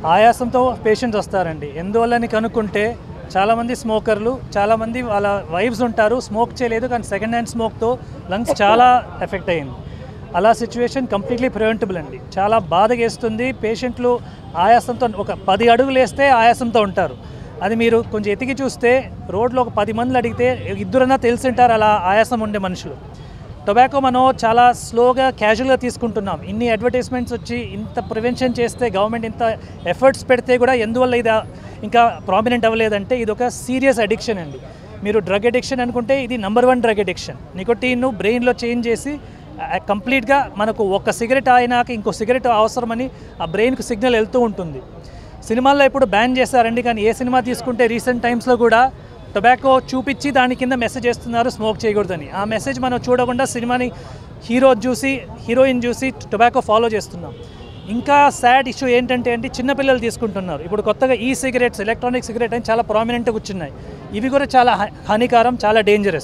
ఆయాసంతో patients వస్తారండి ఎందువల్లని కనుక్కుంటే చాలామంది స్మోకర్లు చాలామంది వాళ్ళ వైఫ్స్ ఉంటారు స్మోక్ చేయలేదు కానీ సెకండ్ హ్యాండ్ స్మోక్తో లంగ్స్ చాలా ఎఫెక్ట్ అయింది అలా సిచ్యువేషన్ కంప్లీట్లీ ప్రివెంటబుల్ అండి చాలా బాధగేస్తుంది పేషెంట్లు ఆయాసంతో ఒక పది అడుగులు వేస్తే ఆయాసంతో ఉంటారు అది మీరు కొంచెం ఎతికి చూస్తే రోడ్లో ఒక పది మందిని అడిగితే ఇద్దరన్నా తెలిసింటారు అలా ఆయాసం ఉండే మనుషులు టొబాకో మనం చాలా స్లోగా క్యాజువల్గా తీసుకుంటున్నాం ఇన్ని అడ్వర్టైజ్మెంట్స్ వచ్చి ఇంత ప్రివెన్షన్ చేస్తే గవర్నమెంట్ ఇంత ఎఫర్ట్స్ పెడితే కూడా ఎందువల్ల ఇది ఇంకా ప్రామినెంట్ అవ్వలేదంటే ఇది ఒక సీరియస్ అడిక్షన్ అండి మీరు డ్రగ్ అడిక్షన్ అనుకుంటే ఇది నెంబర్ వన్ డ్రగ్ అడిక్షన్ నికోటీన్ను బ్రెయిన్లో చేంజ్ చేసి కంప్లీట్గా మనకు ఒక సిగరెట్ అయినాక ఇంకో సిగరెట్ అవసరమని ఆ బ్రెయిన్కి సిగ్నల్ వెళ్తూ ఉంటుంది సినిమాల్లో ఇప్పుడు బ్యాన్ చేశారండి కానీ ఏ సినిమా తీసుకుంటే రీసెంట్ టైమ్స్లో కూడా టొబాకో చూపించి దాని కింద మెసేజ్ చేస్తున్నారు స్మోక్ చేయకూడదని ఆ మెసేజ్ మనం చూడకుండా సినిమాని హీరో చూసి హీరోయిన్ చూసి టొబాకో ఫాలో చేస్తున్నాం ఇంకా సాడ్ ఇష్యూ ఏంటంటే అంటే చిన్నపిల్లలు తీసుకుంటున్నారు ఇప్పుడు కొత్తగా ఈ సిగరెట్స్ ఎలక్ట్రానిక్ సిగరెట్ అని చాలా ప్రామినెంట్గా కూర్చున్నాయి ఇవి కూడా చాలా హా- హానికారం చాలా డేంజరస్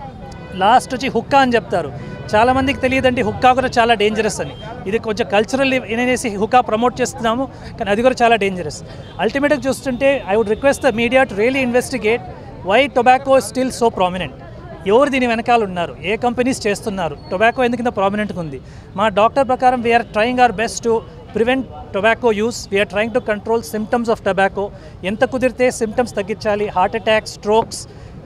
లాస్ట్ వచ్చి హుక్కా అని చెప్తారు చాలా మందికి తెలియదండి హుక్కా కూడా చాలా డేంజరస్ అని ఇది కొంచెం కల్చరల్ అనేసి హుక్కా ప్రమోట్ చేస్తున్నాము కానీ అది కూడా చాలా డేంజరస్ అల్టిమేట్గా చూస్తుంటే I would request the media to really investigate why tobacco still so prominent ఎవరు దీని వెనకాల ఉన్నారు ఏ కంపెనీస్ చేస్తున్నారు టొబాకో ఎందుకు ఇంత ప్రామినెంట్గా ఉంది మా డాక్టర్ ప్రకారం we're trying our best to prevent tobacco use we're trying to control symptoms of tobacco ఎంత కుదిరితే సిమ్టమ్స్ తగ్గించాలి heart attack strokes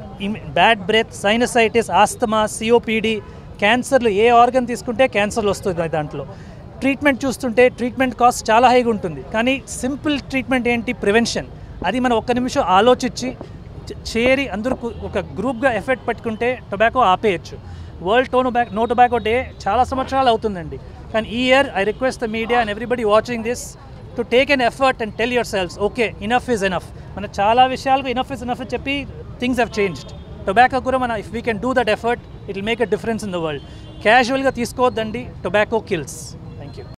bad breath sinusitis asthma COPD క్యాన్సర్లు ఏ ఆర్గన్ తీసుకుంటే క్యాన్సర్లు వస్తుంది దాంట్లో ట్రీట్మెంట్ చూస్తుంటే ట్రీట్మెంట్ కాస్ట్ చాలా హైగా ఉంటుంది కానీ సింపుల్ ట్రీట్మెంట్ ఏంటి ప్రివెన్షన్ అది మనం ఒక్క నిమిషం ఆలోచించి చ- చేరి అందరూ కు- ఒక గ్రూప్గా ఎఫెక్ట్ పెట్టుకుంటే టొబాకో ఆపేయచ్చు world to back no tobacco day చాలా సంవత్సరాలు అవుతుందండి కానీ ఈ year I request the media and everybody watching this to take an effort and tell your cells okay enough is enough మన చాలా విషయాలకు ఇనఫ్ ఇస్ ఎనఫ్ అని చెప్పి థింగ్స్ హ్యావ్ చేంజ్డ్ టొబాకో కూడా మన if we can do that effort it will make a difference in the world క్యాజువల్గా తీసుకోవద్దండి tobacco kills